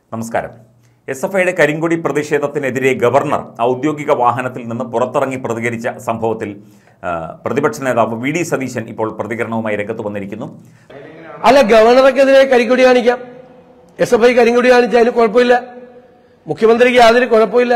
നമസ്കാരം S F ഐയുടെ കരിങ്കൊടി പ്രതിഷേധത്തിനെതിരെ ഗവർണർ ഔദ്യോഗിക വാഹനത്തിൽ നിന്ന് പുറത്തിറങ്ങി പ്രതികരിച്ച സംഭവത്തിൽ ആ, പ്രതിപക്ഷ നേതാവ് വി ഡി സതീശൻ ഇപ്പോൾ പ്രതികരണവുമായി രംഗത്ത് വന്നിരിക്കുന്നു അല്ല ഗവർണർക്കെതിരെ കരിക്കൊടി കാണിക്കാം എസ് എഫ് ഐ കരിങ്കൊടി കാണിച്ചതിന് കുഴപ്പമില്ല മുഖ്യമന്ത്രിക്ക് യാതൊരു കുഴപ്പമില്ല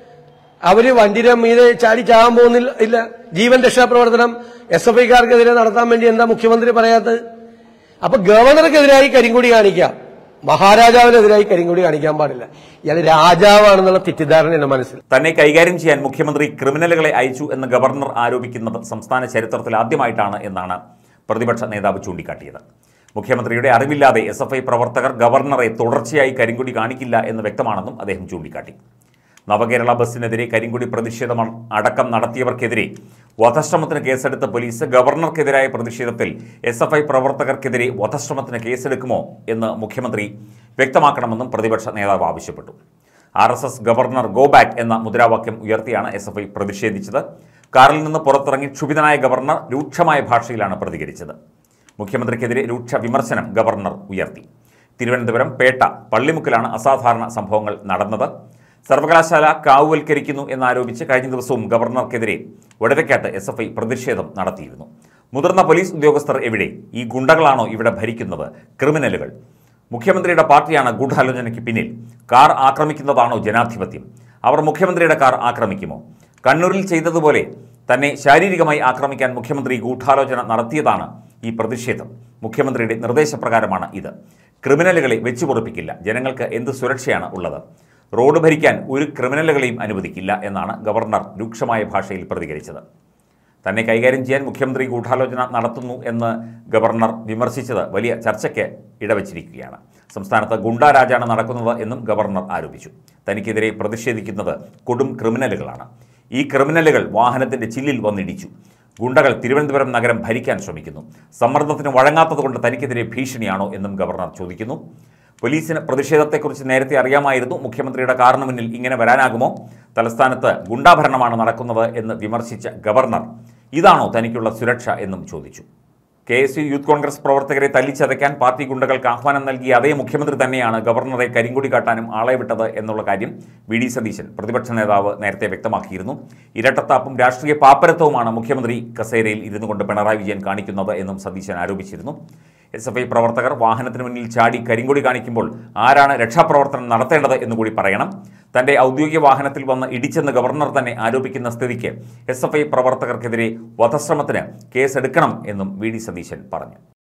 അവര് വണ്ടിയുടെ മീതെ ചാടി ചാകാൻ പോകുന്നില്ല ഇല്ല ജീവൻ രക്ഷാപ്രവർത്തനം എസ് എഫ് ഐക്കാർക്കെതിരെ നടത്താൻ വേണ്ടി എന്താ മുഖ്യമന്ത്രി പറയാത്തത് അപ്പൊ ഗവർണർക്കെതിരായി കരിങ്കൊടി കാണിക്കാം മഹാരാജാവിനെതിരായി കരിങ്കൊടി കാണിക്കാൻ പാടില്ല ഇയാൾ രാജാവാണെന്നുള്ള തെറ്റിദ്ധാരണ എന്റെ മനസ്സിൽ തന്നെ കൈകാര്യം ചെയ്യാൻ മുഖ്യമന്ത്രി ക്രിമിനലുകളെ അയച്ചു എന്ന് ഗവർണർ ആരോപിക്കുന്നത് സംസ്ഥാന ചരിത്രത്തിൽ ആദ്യമായിട്ടാണ് എന്നാണ് പ്രതിപക്ഷ നേതാവ് ചൂണ്ടിക്കാട്ടിയത് മുഖ്യമന്ത്രിയുടെ അറിവില്ലാതെ എസ് എഫ് ഐ പ്രവർത്തകർ ഗവർണറെ തുടർച്ചയായി കരിങ്കൊടി കാണിക്കില്ല എന്ന് വ്യക്തമാണെന്നും അദ്ദേഹം ചൂണ്ടിക്കാട്ടി നവകേരള ബസ്സിനെതിരെ കരിങ്കൊടി പ്രതിഷേധം അടക്കം നടത്തിയവർക്കെതിരെ വധശ്രമത്തിന് കേസെടുത്ത പോലീസ് ഗവർണർക്കെതിരായ പ്രതിഷേധത്തിൽ എസ് എഫ് ഐ പ്രവർത്തകർക്കെതിരെ വധശ്രമത്തിന് കേസെടുക്കുമോ എന്ന് മുഖ്യമന്ത്രി വ്യക്തമാക്കണമെന്നും പ്രതിപക്ഷ നേതാവ് ആവശ്യപ്പെട്ടു R S S governor go back എന്ന മുദ്രാവാക്യം ഉയർത്തിയാണ് എസ് എഫ് ഐ പ്രതിഷേധിച്ചത് കാറിൽ നിന്ന് പുറത്തിറങ്ങി ക്ഷുഭിതനായ ഗവർണർ രൂക്ഷമായ ഭാഷയിലാണ് പ്രതികരിച്ചത് മുഖ്യമന്ത്രിക്കെതിരെ രൂക്ഷ വിമർശനം ഗവർണർ ഉയർത്തി തിരുവനന്തപുരം പേട്ട പള്ളിമുക്കിലാണ് അസാധാരണ സംഭവങ്ങൾ നടന്നത് സർവകലാശാല കാവുവൽക്കരിക്കുന്നു എന്നാരോപിച്ച് കഴിഞ്ഞ ദിവസവും ഗവർണർക്കെതിരെ വടരക്കാട്ട് എസ് എഫ് ഐ പ്രതിഷേധം നടത്തിയിരുന്നു മുതിർന്ന പോലീസ് ഉദ്യോഗസ്ഥർ എവിടെ ഈ ഗുണ്ടകളാണോ ഇവിടെ ഭരിക്കുന്നത് ക്രിമിനലുകൾ മുഖ്യമന്ത്രിയുടെ പാർട്ടിയാണ് ഗൂഢാലോചനയ്ക്ക് പിന്നിൽ കാർ ആക്രമിക്കുന്നതാണോ ജനാധിപത്യം അവർ മുഖ്യമന്ത്രിയുടെ കാർ ആക്രമിക്കുമോ കണ്ണൂരിൽ ചെയ്തതുപോലെ തന്നെ ശാരീരികമായി ആക്രമിക്കാൻ മുഖ്യമന്ത്രി ഗൂഢാലോചന നടത്തിയതാണ് ഈ പ്രതിഷേധം മുഖ്യമന്ത്രിയുടെ നിർദ്ദേശപ്രകാരമാണ് ഇത് ക്രിമിനലുകളെ വെച്ചുപൊറിപ്പിക്കില്ല ജനങ്ങൾക്ക് എന്ത് സുരക്ഷയാണ് ഉള്ളത് റോഡ് ഭരിക്കാൻ ഒരു ക്രിമിനലുകളെയും അനുവദിക്കില്ല എന്നാണ് ഗവർണർ രൂക്ഷമായ ഭാഷയിൽ പ്രതികരിച്ചത് തന്നെ കൈകാര്യം ചെയ്യാൻ മുഖ്യമന്ത്രി ഗൂഢാലോചന നടത്തുന്നു എന്ന് ഗവർണർ വിമർശിച്ചത് വലിയ ചർച്ചയ്ക്ക് ഇടവച്ചിരിക്കുകയാണ് സംസ്ഥാനത്ത് ഗുണ്ടാരാജാണ് നടക്കുന്നത് എന്നും ഗവർണർ ആരോപിച്ചു തനിക്കെതിരെ പ്രതിഷേധിക്കുന്നത് കൊടും ക്രിമിനലുകളാണ് ഈ ക്രിമിനലുകൾ വാഹനത്തിന്റെ ചില്ലിൽ വന്നിടിച്ചു ഗുണ്ടകൾ തിരുവനന്തപുരം നഗരം ഭരിക്കാൻ ശ്രമിക്കുന്നു സമ്മർദ്ദത്തിന് വഴങ്ങാത്തതുകൊണ്ട് തനിക്കെതിരെ ഭീഷണിയാണോ എന്നും ഗവർണർ ചോദിക്കുന്നു പോലീസിന് പ്രതിഷേധത്തെക്കുറിച്ച് നേരത്തെ അറിയാമായിരുന്നു മുഖ്യമന്ത്രിയുടെ കാറിന് മുന്നിൽ ഇങ്ങനെ വരാനാകുമോ തലസ്ഥാനത്ത് ഗുണ്ടാഭരണമാണ് നടക്കുന്നത് എന്ന് വിമർശിച്ച ഗവർണർ ഇതാണോ തനിക്കുള്ള സുരക്ഷ എന്നും ചോദിച്ചു K S U Youth Congress പ്രവർത്തകരെ തല്ലിച്ചതയ്ക്കാൻ പാർട്ടി ഗുണ്ടകൾക്ക് ആഹ്വാനം നൽകിയ അതേ മുഖ്യമന്ത്രി തന്നെയാണ് ഗവർണറെ കരിങ്കൊടി കാട്ടാനും ആളെ വിട്ടത് എന്നുള്ള കാര്യം വി ഡി സതീശൻ പ്രതിപക്ഷ നേതാവ് നേരത്തെ വ്യക്തമാക്കിയിരുന്നു ഇരട്ടത്താപ്പും രാഷ്ട്രീയ പാപ്പരത്വവുമാണ് മുഖ്യമന്ത്രി കസേരയിൽ ഇരുന്നു കൊണ്ട് പിണറായി വിജയൻ കാണിക്കുന്നത് എന്നും സതീശൻ ആരോപിച്ചിരുന്നു എസ് എഫ് ഐ പ്രവർത്തകർ വാഹനത്തിന് മുന്നിൽ ചാടി കരിങ്കൊടി കാണിക്കുമ്പോൾ ആരാണ് രക്ഷാപ്രവർത്തനം നടത്തേണ്ടത് എന്നുകൂടി പറയണം തന്റെ ഔദ്യോഗിക വാഹനത്തിൽ വന്ന് ഇടിച്ചെന്ന് ഗവർണർ തന്നെ ആരോപിക്കുന്ന സ്ഥിതിക്ക് എസ് എഫ് ഐ പ്രവർത്തകർക്കെതിരെ വധശ്രമത്തിന് കേസെടുക്കണം എന്നും വി ഡി സതീശൻ പറഞ്ഞു